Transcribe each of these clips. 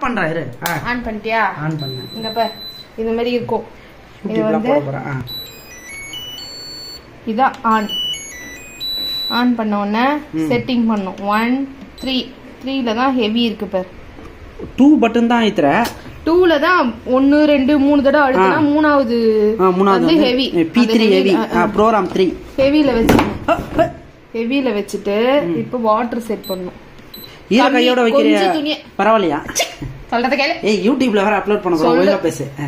பண்றேன் இரு ஆ ஆன் பண்ணிட்டியா ஆன் பண்ணேன் இங்க பார் இந்த மாதிரி இருக்கும் இது யூடியூப்ல வந்து போட போறேன் ஆ இதான் ஆன் ஆன் பண்ண உடனே செட்டிங் பண்ணும் ஒன் த்ரீ த்ரீல தான் ஹெவி இருக்கு பார் டூ பட்டன் தான் ஐத்துற டூல தான் ஒன்னு ரெண்டு மூணு தடவை அழுத்தினா மூணாவது ஆ, மூணாவது வந்து வந்து heavy P three heavy program three ஹெவில வச்சுக்கணும் ஹெவில வச்சுட்டு இப்போ வாட்டர் செட் பண்ணும் ஈர கம்மி, கையோட வைக்கிற கொஞ்சம் துணியை- பரவாயில்லையா சொல்றத கேளு ஏய் யூடியூப்ல வேற அப்லோட் பண்ண போறோம் சொல்லு. ஒழுங்கா பேசு ஆ.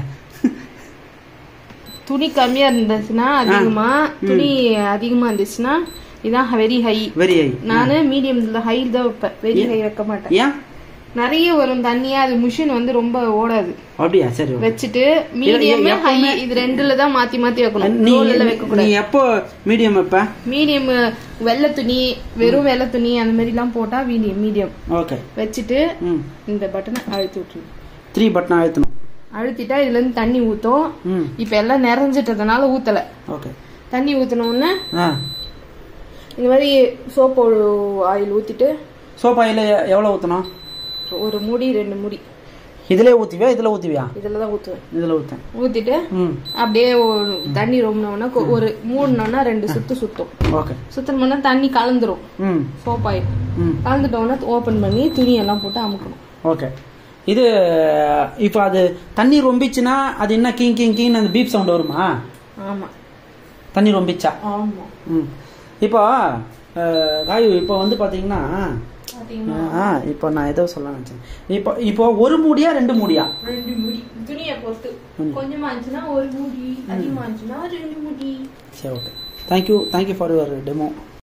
துணி கம்மியா இருந்துச்சுன்னா அதிகமா துணி அதிகமா இருந்துச்சுன்னா இதான் வெரி ஹை வெரி ஹை நானு மீடியம்ல ஹை தான் வைப்பேன் வெரி ஹை வைக்க மாட்டேன் ஏன் நிறைய வரும் தண்ணியா அது மிஷின் வந்து ரொம்ப ஓடாது அப்படியா சரி okay. வச்சுட்டு மீடியம் ஹை இது ரெண்டுல தான் மாத்தி மாத்தி வைக்கணும் நீ ரோல்ல வைக்க நீ கூடாது எப்போ மீடியம் வைப்ப மீடியம் வெள்ளை துணி வெறும் வெள்ளை துணி அந்த மாதிரி எல்லாம் போட்டா மீடியம் மீடியம் ஓகே வச்சுட்டு ம் இந்த பட்டனை அழுத்தி விட்டுருங்க த்ரீ பட்டன் அழுத்தணும் அழுத்திட்டா இதுல இருந்து தண்ணி ஊத்தும் ம் இப்ப எல்லாம் நிறைஞ்சிட்டதுனால ஊத்தல ஓகே தண்ணி ஊத்தின உடனே ஆ இந்த மாதிரி சோப்பு ஆயில் ஊத்திட்டு சோப் ஆயில் எவ்வளோ ஊற்றணும் ஒரு மூடி ரெண்டு மூடி இதிலே ஊற்றுவியா இதில் ஊற்றுவியா இதுல தான் ஊத்துவேன் இதில் ஊற்றேன் ஊத்திட்டு ம் அப்படியே ஒரு தண்ணி ரொம்பினோன்னா ஒரு மூணுனோன்னா ரெண்டு சுத்து சுத்தும் ஓகே சுத்தணும்னா தண்ணி கலந்துரும் ம் சோப் ஆயில் ம் கலந்துட்டோம்னா ஓபன் பண்ணி துணி எல்லாம் போட்டு அமுக்கணும் ஓகே இது இப்போ அது தண்ணி ரொம்பிச்சுன்னா அது என்ன கிங் கிங் கிங் அந்த பீப் சவுண்ட் வருமா ஆமா தண்ணி ரொம்பிச்சா ஆமா ம் இப்போ அஹ், காயு இப்போ வந்து பார்த்தீங்கன்னா பாத்தீங்கன்னா ஆ இப்போ நான் ஏதோ சொல்ல நினச்சேன் இப்போ இப்போ ஒரு மூடியா ரெண்டு மூடியா ரெண்டு மூடி துணியை பொறுத்து கொஞ்சமா இருந்துச்சுன்னா ஒரு மூடி அதிகமா இருந்துச்சுன்னா ரெண்டு மூடி சரி okay thank you thank you for your demo